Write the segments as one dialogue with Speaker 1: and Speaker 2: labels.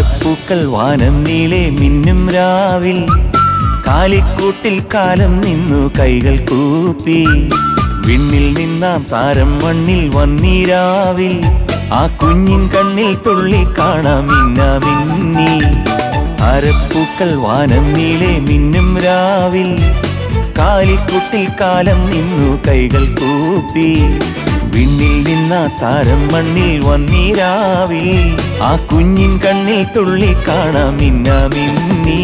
Speaker 1: അരപ്പൂക്കൾ വാനം നീളെ മിന്നും രാവിൽ കാലിക്കൂട്ടിൽ കാലം നിന്നു കൈകൾ കൂപ്പി വിണ്ണിൽ നിന്നാം താരം മണ്ണിൽ വന്നീരാവിൽ ആ കുഞ്ഞിൻ കണ്ണിൽ തുള്ളി കാണാം മിന്ന മിന്നി അരപ്പൂക്കൾ വാനം നീളെ മിന്നും രാവിൽ കാലിക്കുട്ടിൽ കാലം നിന്നു കൈകൾ കൂപ്പി വിണ്ണിൽ നിന്ന താരം മണ്ണിൽ വന്നീരാവിൽ ആ കുഞ്ഞിൻ കണ്ണിൽ തുള്ളി കാണാം മിന്ന മിന്നി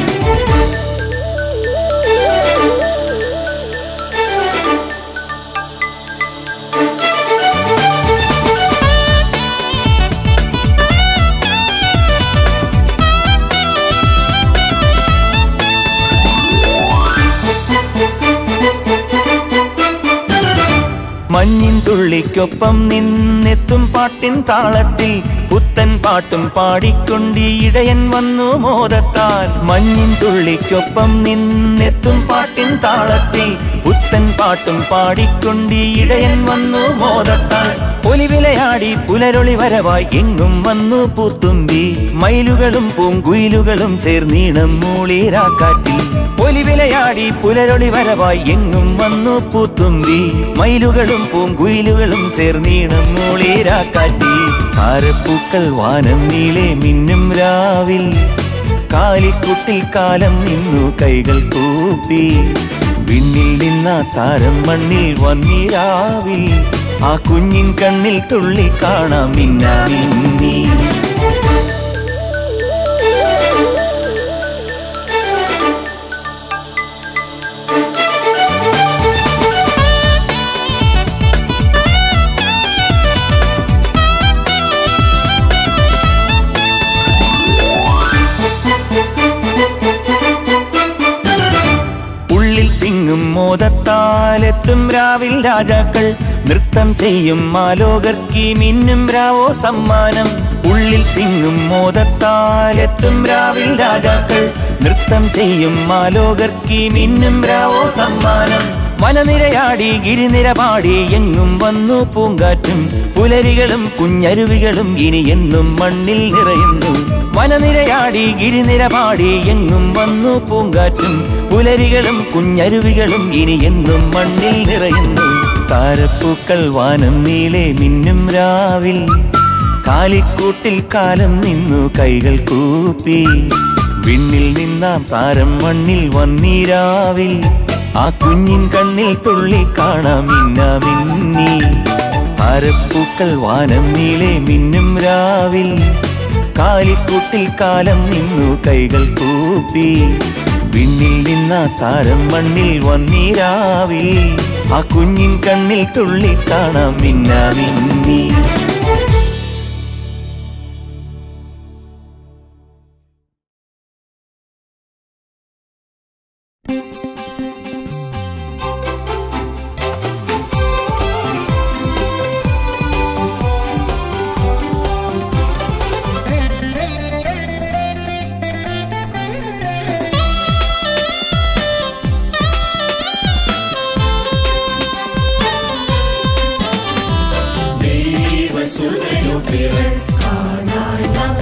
Speaker 1: മഞ്ഞിൻ തുള്ളിക്കൊപ്പം നിന്നെത്തും പാട്ടിൻ താളത്തിൽ പുത്തൻ പാട്ടും പാടിക്കൊണ്ടി ഇടയൻ വന്നു മോദത്താൽ മഞ്ഞിൻ തുള്ളിക്കൊപ്പം നിന്നെത്തും പാട്ടിൻ താളത്തിൽ പുത്തൻ പാട്ടും പാടിക്കൊണ്ടി ഇടയൻ വന്നു മോദത്താൽ ഒലിവിലയാടി പുലരൊളി വരവായി എങ്ങും വന്നു പൂത്തുമ്പി മയിലുകളും പൂങ്കുയിലുകളും ചേർന്നീണം മൂളീരാക്കാറ്റിൽ ഒലിവിലയാടി പുലരൊളി വരവായി എങ്ങും വന്നു പൂത്തുമ്പി മയിലുകളും പൂങ്കുയിലുകളും ചേർന്നീണം മൂളീരാക്കാറ്റിൽ ആരപ്പൂക്കൾ വാനം നീളെ മിന്നും രാവിൽ കാലിക്കുട്ടിൽ കാലം നിന്നു കൈകൾ കൂപ്പി വിണ്ണിൽ നിന്ന താരം മണ്ണിൽ വന്നീരാവിൽ ആ കുഞ്ഞിൻ കണ്ണിൽ തുള്ളി കാണാം മിന്ന മിന്നി ഉള്ളിൽ തിങ്ങും മോദത്താലെത്തും രാവിൽ രാജാക്കൾ നൃത്തം ചെയ്യും മാലോകർക്കി മിന്നും രാവോ സമ്മാനം ഉള്ളിൽ തിങ്ങും മോദത്താലെത്തും രാവിൽ രാജാക്കൾ നൃത്തം ചെയ്യും മാലോകർക്കി മിന്നും രാവോ സമ്മാനം വനനിരയാടി ഗിരിനിര പാടി എങ്ങും വന്നു പൂങ്കാറ്റും പുലരികളും കുഞ്ഞരുവികളും ഇനി എന്നും മണ്ണിൽ നിറയുന്നു വനനിരയാടി ഗിരിനിര പാടി എങ്ങും വന്നു പൂങ്കാറ്റും പുലരികളും കുഞ്ഞരുവികളും ഇനി എന്നും മണ്ണിൽ നിറയുന്നു താരപ്പൂക്കൾ വാനം നീളെ മിന്നും രാവിൽ കാലിക്കൂട്ടിൽ കാലം നിന്നു കൈകൾ കൂപ്പി വിണ്ണിൽ നിന്നാം താരം മണ്ണിൽ വന്നീരാവിൽ ആ കുഞ്ഞിൻ കണ്ണിൽ തുള്ളി കാണാം മിന്ന മിന്നി അരപ്പൂക്കൾ വാനം നീളെ മിന്നും രാവിൽ കാലിക്കൂട്ടിൽ കാലം നിന്നു കൈകൾ കൂപ്പി വിണ്ണിൽ നിന്ന താരം മണ്ണിൽ വന്നീരാവിൽ ആ കുഞ്ഞിൻ കണ്ണിൽ തുള്ളി കാണാം മിന്ന മിന്നി
Speaker 2: ദൈവസുതനു പിറക്കാനായി നാം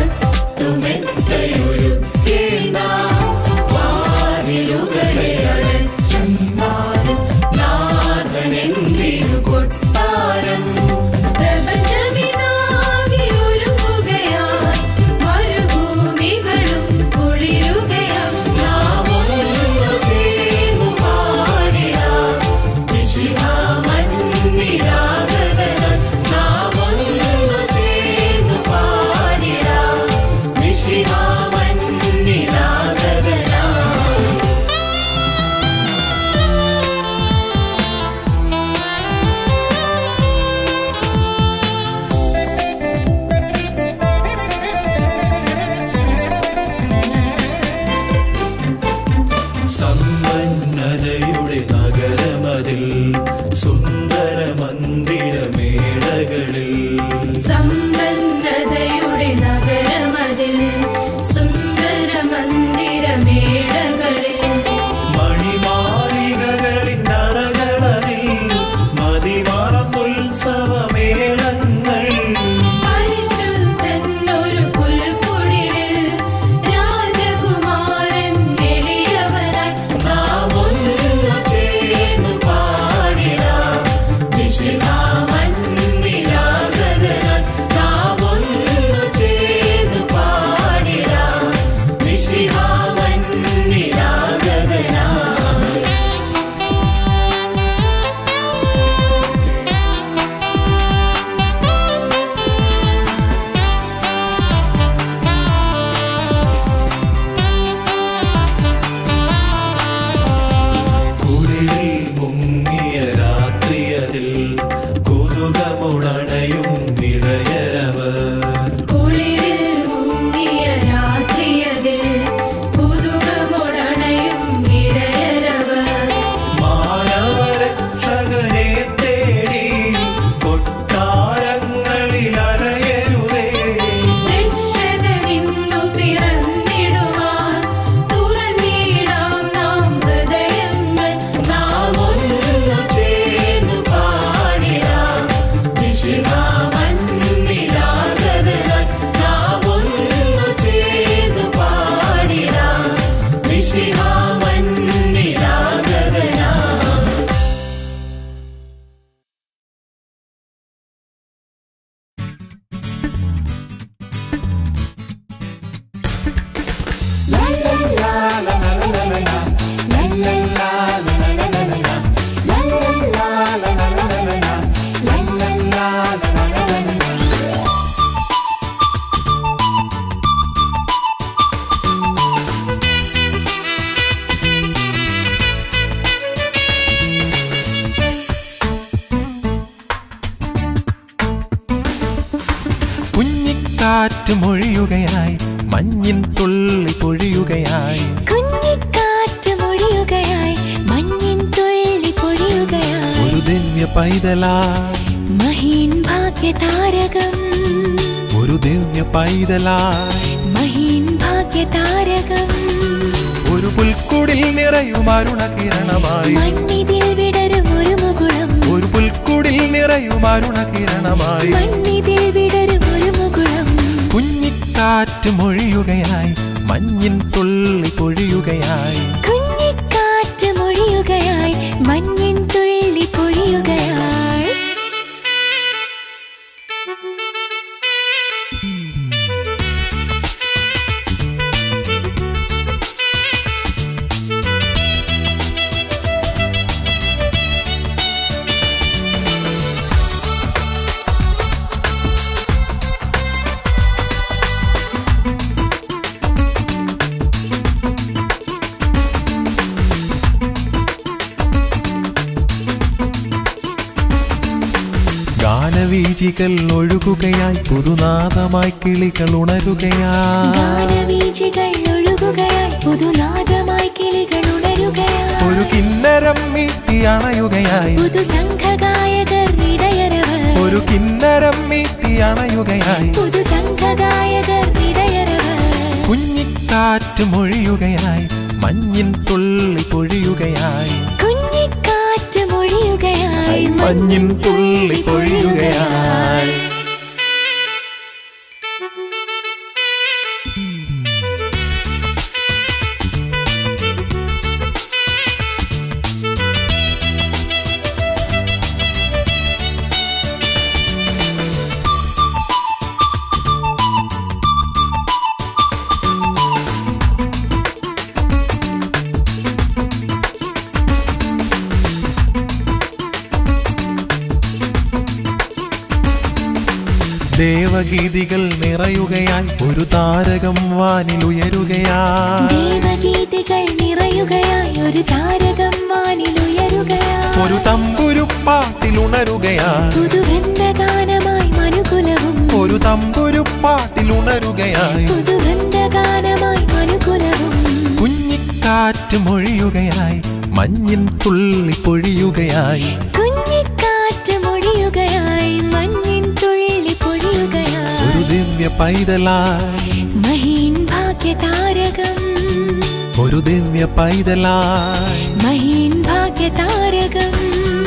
Speaker 2: പട്ടുമെത്തയൊരുക്കേണ്ട വാതിലുകളെ അടച്ചെന്നാലും നാഥനെന്തിനു കൊട്ടാരം
Speaker 3: പ്രപഞ്ചമിതാകെ ഒരുങ്ങുകയായി മരുഭൂമികളും കുളിരുകയാം
Speaker 2: നാം ഒന്നു ചേർന്നു പാടിടാം നിശിഹാമന്നിരാഗതനായി നാം ഒന്നു ചേർന്നു പാടിടാം നിശിഹാമന്നിരാഗതനായി
Speaker 4: സമ്പന്നതയുടെ നഗരമതിൽ സുന്ദര മന്ദിരമേളകളിൽ
Speaker 3: സമ്പന്നതയുടെ നഗരമതിൽ സുന്ദര മന്ദിരമേളകളിൽ
Speaker 4: മണിമാളികകളിൻ അറകളതിൽ മതിമറന്നുത്സവമേളങ്ങൾ
Speaker 3: പരിശുദ്ധൻ ഒരു പുൽക്കുടി
Speaker 5: കുഞ്ഞിക്കാറ്റ് മൊഴിയുകയായി മഞ്ഞിൻ തുള്ളി പൊഴിയുകയായി
Speaker 3: കുഞ്ഞിക്കാറ്റ് മൊഴിയുകയായി മഞ്ഞിൻ തുള്ളി പൊഴിയുകയായി
Speaker 5: ഒരു ദിവ്യ പൈതലായി
Speaker 3: മഹീൻ ഭാഗ്യതാരകം
Speaker 5: ഒരു ദിവ്യ പൈതലായി
Speaker 3: മഹീൻ ഭാഗ്യതാരകം
Speaker 5: ഒരു പുൽക്കുടിൽ നിറയും അരുണകിരണമായി
Speaker 3: മണ്ണിതിൽ വിടരും ഒരു മുകുളം
Speaker 5: ഒരു പുൽക്കുടിൽ നിറയും അരുണകിരണമായി
Speaker 3: മണ്ണിതിൽ വിടരും ഒരു മുകുളം
Speaker 5: കുഞ്ഞിക്കാറ്റ് മൊഴിയുകയായി മഞ്ഞിൻ തുള്ളി പൊഴിയുകയായി
Speaker 3: കുഞ്ഞിക്കാറ്റ് മൊഴിയുകയായി മഞ്ഞിൻ തുള്ളി പൊഴിയുകയായി
Speaker 5: ഗാനവീചികൾ ഒഴുകുകയായി പുതുനാദമായി കിളികൾ ഉണരുകയായി
Speaker 3: ഗാനവീചികൾ ഒഴുകുകയായി പുതുനാദമായി കിളികൾ ഉണരുകയായി
Speaker 5: ഒരു കിന്നരം മീട്ടി അണയുകയായി
Speaker 3: പുതു സംഘഗായകർ ഇടയരവർ
Speaker 5: ഒരു കിന്നരം മീട്ടി അണയുകയായി
Speaker 3: പുതു സംഘഗായകർ ഇടയരവർ
Speaker 5: കുഞ്ഞിക്കാറ്റ് മൊഴിയുകയായി മഞ്ഞിൻ തുള്ളി പൊഴിയുകയായി
Speaker 3: കുഞ്ഞിക്കാറ്റ് മൊഴിയുകയായി
Speaker 5: മഞ്ഞിൻ തുള്ളി പൊഴിയുകയായി ദേവഗീതികൾ നിറയുകയായി ഒരു താരകം വാനിൽ ഉയരുകയായി
Speaker 3: ദേവഗീതികൾ നിറയുകയായി ഒരു താരകം വാനിൽ ഉയരുകയായി
Speaker 5: ഒരു തമ്പുരുപ്പാട്ടിൽ ഉണരുകയായി
Speaker 3: പുതുവൃന്ദഗാനമായി മനുകുലവും
Speaker 5: ഒരു തമ്പുരുപ്പാട്ടിൽ ഉണരുകയായി
Speaker 3: പുതുവൃന്ദഗാനമായി മനുകുലവും
Speaker 5: കുഞ്ഞിക്കാറ്റ് മൊഴിയുകയായി മഞ്ഞിൻ തുള്ളി പൊഴിയുകയായി
Speaker 3: കുഞ്ഞിക്കാറ്റ് മൊഴിയുകയായി മഞ്ഞിൻ തുള്ളി
Speaker 5: ഒരു
Speaker 3: പൊഴിയുകയായി
Speaker 5: ദിവ്യ പൈതലായി
Speaker 3: മഹീൻ ഭാഗ്യതാരകം
Speaker 5: ഒരു ദിവ്യ പൈതലായി
Speaker 3: മഹീൻ ഭാഗ്യതാരകം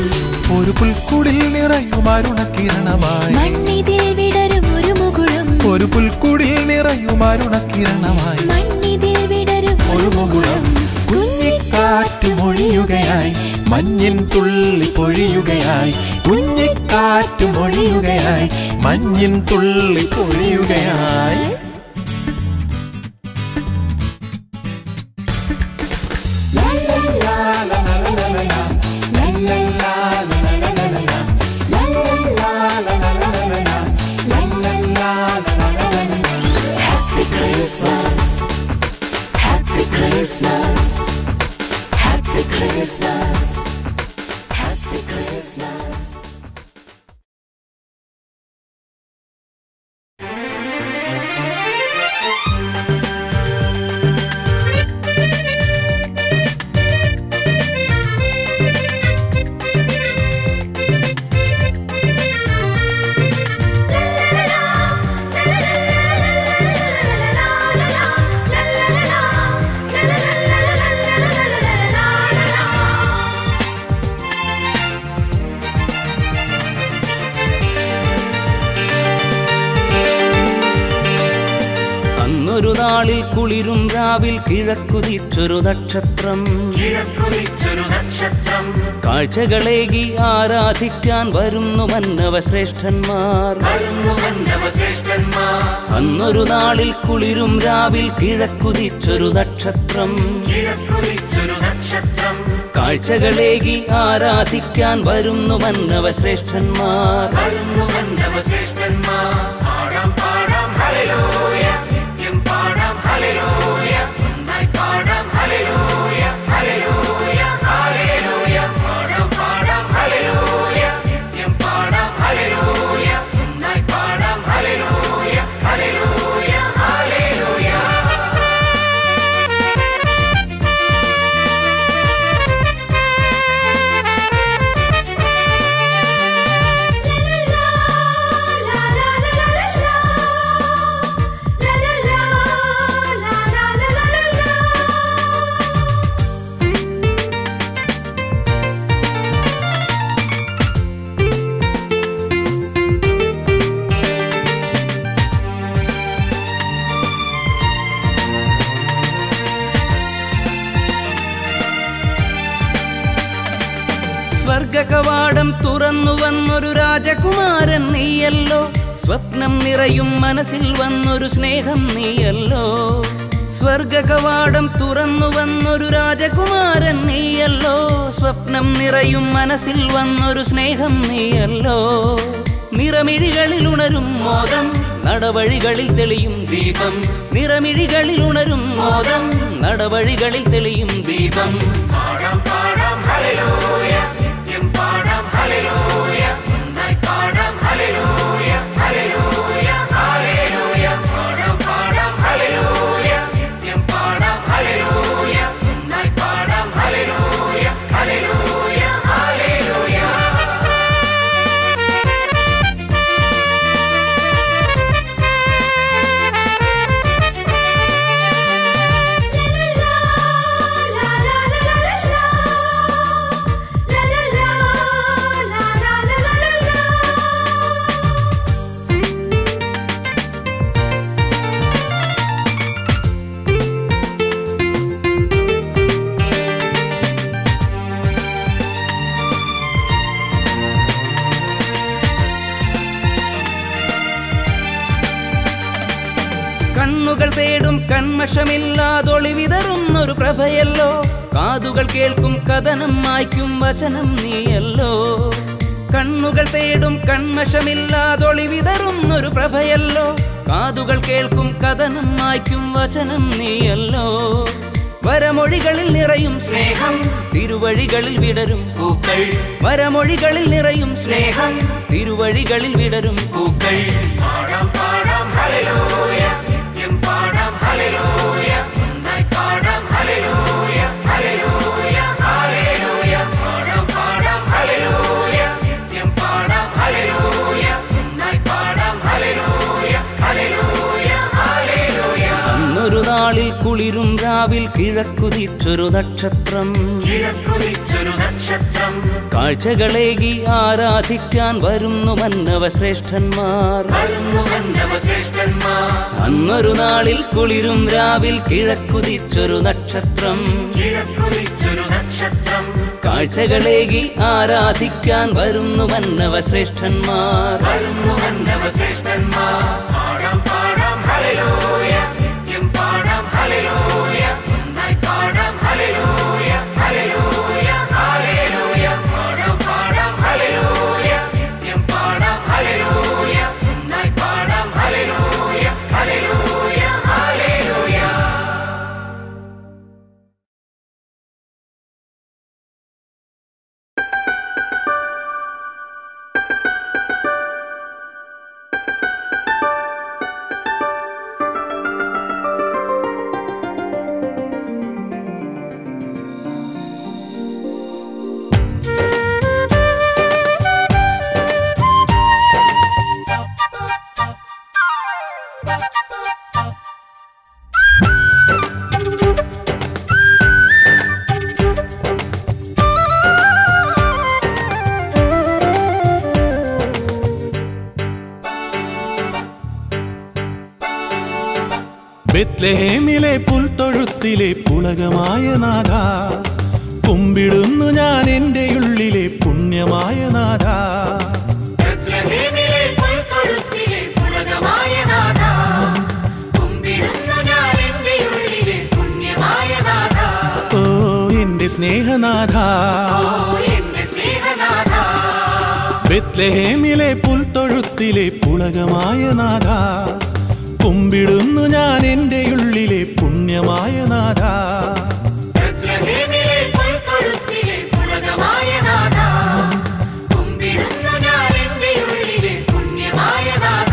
Speaker 5: ഒരു പുൽക്കുടിൽ നിറയും അരുണകിരണമായി
Speaker 3: മണ്ണിതിൽ വിടരും ഒരു മുകുളം
Speaker 5: ഒരു പുൽക്കുടിൽ നിറയും അരുണകിരണമായി
Speaker 3: മണ്ണിതിൽ വിടരും
Speaker 5: ഒരു മുകുളം കുഞ്ഞിക്കാറ്റ് മൊഴിയുകയായി മഞ്ഞിൻ തുള്ളി പൊഴിയുകയായി കുഞ്ഞിക്കാറ്റ് മൊഴിയുകയായി മഞ്ഞിൻ തുള്ളി പൊഴിയുകയായി
Speaker 3: la la la la la la la la la la la la la la
Speaker 6: അന്നൊരു നാളിൽ കുളിരും രാവിൽ കിഴക്കുതിച്ചൊരു നക്ഷത്രം
Speaker 1: കിഴക്കുതിച്ചൊരു നക്ഷത്രം
Speaker 6: കാഴ്ചകളേകി ആരാധിക്കാൻ വരുന്നു മന്നവ ശ്രേഷ്ഠന്മാർ
Speaker 1: വരുന്നു മന്നവ ശ്രേഷ്ഠന്മാർ
Speaker 6: അന്നൊരു നാളിൽ കുളിരും രാവിൽ കിഴക്കുതിച്ചൊരു നക്ഷത്രം
Speaker 1: കിഴക്കുതിച്ചൊരു നക്ഷത്രം
Speaker 6: കാഴ്ചകളേകി ആരാധിക്കാൻ വരുന്നു മന്നവ ശ്രേഷ്ഠന്മാർ
Speaker 1: വരുന്നു മന്നവ ശ്രേഷ്ഠന്മാർ പാടാം പാടാം ഹല്ലേലൂയ നിത്യം പാടാം ഹല്ലേലൂയ ഒന്നായി പാടാം ഹല്ലേലൂയ ഹല്ലേലൂയ ഹല്ലേലൂയ പാടാം പാടാം ഹല്ലേലൂയ നിത്യം പാടാം ഹല്ലേലൂയ ഒന്നായി പാടാം ഹല്ലേലൂയ ഹല്ലേലൂയ ഹല്ലേലൂയ
Speaker 6: സ്വർഗകവാടം തുറന്നു വന്നൊരു രാജകുമാരൻ നീയല്ലോ സ്വപ്നം നിറയും മനസ്സിൽ വന്നൊരു സ്നേഹം നീയല്ലോ സ്വർഗകവാടം തുറന്നു വന്നൊരു രാജകുമാരൻ നീയല്ലോ സ്വപ്നം നിറയും മനസ്സിൽ വന്നൊരു സ്നേഹം നീയല്ലോ നിറമിഴികളിൽ ഉണരും മോദം നടവഴികളിൽ തെളിയും ദീപം നിറമിഴികളിൽ ഉണരും മോദം നടവഴികളിൽ തെളിയും ദീപം
Speaker 1: പാടാം പാടാം ഹല്ലേലൂയ നിത്യം പാടാം ഹല്ലേലൂയ ഒന്നായി പാടാം ഹല്ലേലൂയ ഹല്ലേലൂയ ഹല്ലേലൂയ പാടാം പാടാം ഹല്ലേലൂയ നിത്യം പാടാം ഹല്ലേലൂയ ഒന്നായി പാടാം ഹല്ലേലൂയ ഹല്ലേലൂയ ഹല്ലേലൂയ
Speaker 6: കണ്ണുകൾ തേടും കൺമഷമില്ലാതൊളി വിതറുന്നൊരു പ്രഭയല്ലോ കാതുകൾ കേൾക്കും കഥനം മായ്ക്കും വചനം നീയല്ലോ കണ്ണുകൾ തേടും കൺമഷമില്ലാതൊളി വിതറുന്നൊരു പ്രഭയല്ലോ കാതുകൾ കേൾക്കും കഥനം മായ്ക്കും വചനം നീയല്ലോ വരമൊഴികളിൽ നിറയും സ്നേഹം തിരുവഴികളിൽ വിടരും പൂക്കൾ വരമൊഴികളിൽ നിറയും സ്നേഹം തിരുവഴികളിൽ വിടരും പൂക്കൾ
Speaker 1: പാടാം പാടാം ഹല്ലേലൂയ നിത്യം പാടാം ഹല്ലേലൂയ ഒന്നായി പാടാം ഹല്ലേലൂയ ഹല്ലേലൂയ ഹല്ലേലൂയ പാടാം പാടാം ഹല്ലേലൂയ നിത്യം പാടാം ഹല്ലേലൂയ ഒന്നായി പാടാം ഹല്ലേലൂയ ഹല്ലേലൂയ ഹല്ലേലൂയ
Speaker 6: അന്നൊരു നാളിൽ കുളിരും രാവിൽ കിഴക്കുതിച്ചൊരു നക്ഷത്രം
Speaker 1: കിഴക്കുതിച്ചൊരു നക്ഷത്രം
Speaker 6: കാഴ്ചകളേകി ആരാധിക്കാൻ വരുന്നു മന്നവ ശ്രേഷ്ഠന്മാർ
Speaker 1: വരുന്നു മന്നവ ശ്രേഷ്ഠന്മാർ
Speaker 6: അന്നൊരു നാളിൽ കുളിരും രാവിൽ കിഴക്കുതിച്ചൊരു നക്ഷത്രം
Speaker 1: കിഴക്കുതിച്ചൊരു നക്ഷത്രം
Speaker 6: കാഴ്ചകളേകി ആരാധിക്കാൻ വരുന്നു മന്നവ ശ്രേഷ്ഠന്മാർ
Speaker 1: വരുന്നു മന്നവ ശ്രേഷ്ഠന്മാർ പാടാം പാടാം ഹല്ലേലൂയ നിത്യം പാടാം ഹല്ലേലൂയ ഒന്നായി പാടാം ഹല്ലേലൂയ ഹല്ലേലൂയ ഹല്ലേലൂയ പാടാം പാടാം ഹല്ലേലൂയ നിത്യം പാടാം ഹല്ലേലൂയ ഒന്നായി പാടാം ഹല്ലേലൂയ ഹല്ലേലൂയ ഹല്ലേലൂയ
Speaker 2: ും
Speaker 5: ബെത്ലഹേമിലെ പുൽത്തൊഴുത്തിലെ പുളകമായ നാഥ കുമ്പിടുന്നു ഞാൻ എൻ്റെ ഉള്ളിലെ പുണ്യമായ നാഥ
Speaker 1: ബത്ലഹേമിലെ പുൽത്തൊഴുത്തിലെ പുളകമായ നാഥ, കുമ്പിടുന്നു ഞാൻ എൻ്റെ ഉള്ളിലെ പുണ്യമായ നാഥ.
Speaker 5: ഓ എൻ്റെ സ്നേഹനാഥ
Speaker 1: ഓ എന്റെ സ്നേഹനാഥ,
Speaker 5: ബെത്ലഹേമിലെ പുൽത്തൊഴുത്തിലെ പുളകമായ നാഥ കുമ്പിടുന്നു ഞാൻ എൻ്റെ ഉള്ളിലെ പുണ്യമായ നാഥ
Speaker 1: ബത്ലഹേമിലെ പുൽത്തൊഴുത്തിലെ പുളകമായ നാഥ, കുമ്പിടുന്നു ഞാൻ എൻ്റെ ഉള്ളിലെ പുണ്യമായ നാഥ.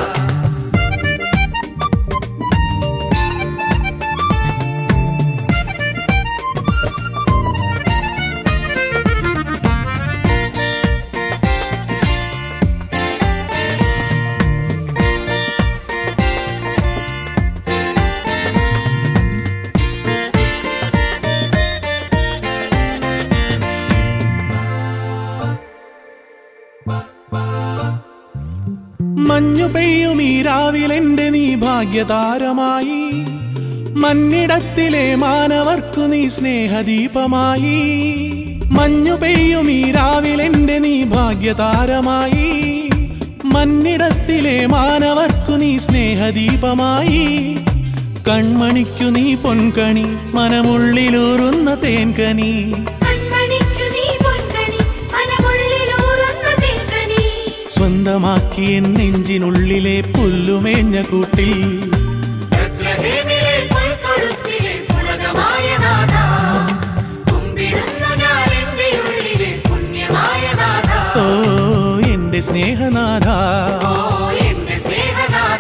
Speaker 5: മഞ്ഞു പെയ്യും ഈ രാവിലെന്റെ നീ ഭാഗ്യതാരമായി മന്നിടത്തിലെ മാനവർക്കു നീ സ്നേഹദീപമായി മഞ്ഞു പെയ്യും ഈ രാവിലെന്റെ നീ ഭാഗ്യതാരമായി മന്നിടത്തിലെ മാനവർക്കു നീ സ്നേഹദീപമായി കൺമണിക്കു നീ പൊൻകണി മനമുള്ളിലൂറുന്ന തേൻകനി
Speaker 2: കൺമണിക്കു നീ പൊൻകണി മനമുള്ളിലൂറുന്ന തേൻകനി
Speaker 5: സ്വന്തമാക്കി എൻ നെഞ്ചിനുള്ളിലെ പുല്ലുമേഞ്ഞ കൂട്ടിൽ
Speaker 1: ബത്ലഹേമിലെ പുൽത്തൊഴുത്തിലെ പുളകമായ നാഥ, കുമ്പിടുന്നു ഞാൻ എൻ്റെ ഉള്ളിലെ പുണ്യമായ നാഥ.
Speaker 5: ഓ എന്റെ സ്നേഹനാഥ
Speaker 1: ഓ എന്റെ സ്നേഹനാഥ,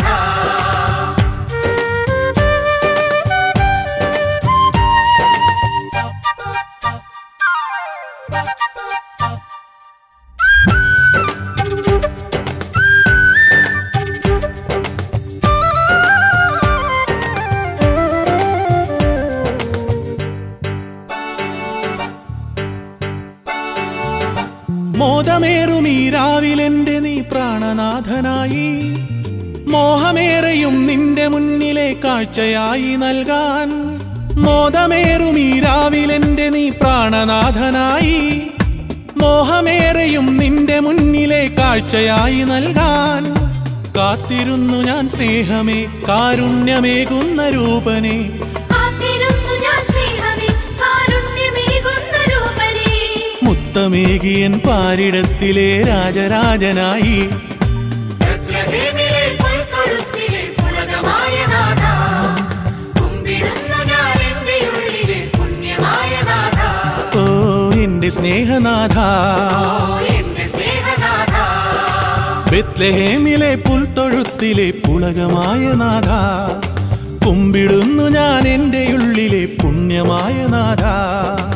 Speaker 5: മോദമേറും ഈ രാവിലെന്റെ നീ പ്രാണനാഥനായി മോഹമേറെയും നിന്റെ മുന്നിലെ കാഴ്ചയായി നൽകാൻ മോദമേറും ഈ രാവിലെന്റെ നീ പ്രാണനാഥനായി മോഹമേറെയും നിന്റെ മുന്നിലെ കാഴ്ചയായി നൽകാൻ കാത്തിരുന്നു ഞാൻ സ്നേഹമേ കാരുണ്യമേകുന്ന രൂപനെ
Speaker 2: കാത്തിരുന്നു ഞാൻ സ്നേഹമേ കാരുണ്യമേകുന്ന രൂപനേ
Speaker 5: മുത്തമേകിയൻ പാരിടത്തിലെ രാജരാജനായി
Speaker 1: ബത്ലഹേമിലെ പുൽത്തൊഴുത്തിലെ പുളകമായ നാഥ, കുമ്പിടുന്നു ഞാൻ എൻ്റെ ഉള്ളിലെ പുണ്യമായ നാഥ.
Speaker 5: ഓ എന്റെ സ്നേഹനാഥ
Speaker 1: ഓ എന്റെ സ്നേഹനാഥ,
Speaker 5: ബെത്ലഹേമിലെ പുൽത്തൊഴുത്തിലെ പുളകമായ നാഥ കുമ്പിടുന്നു ഞാൻ എൻ്റെ ഉള്ളിലെ പുണ്യമായ നാഥ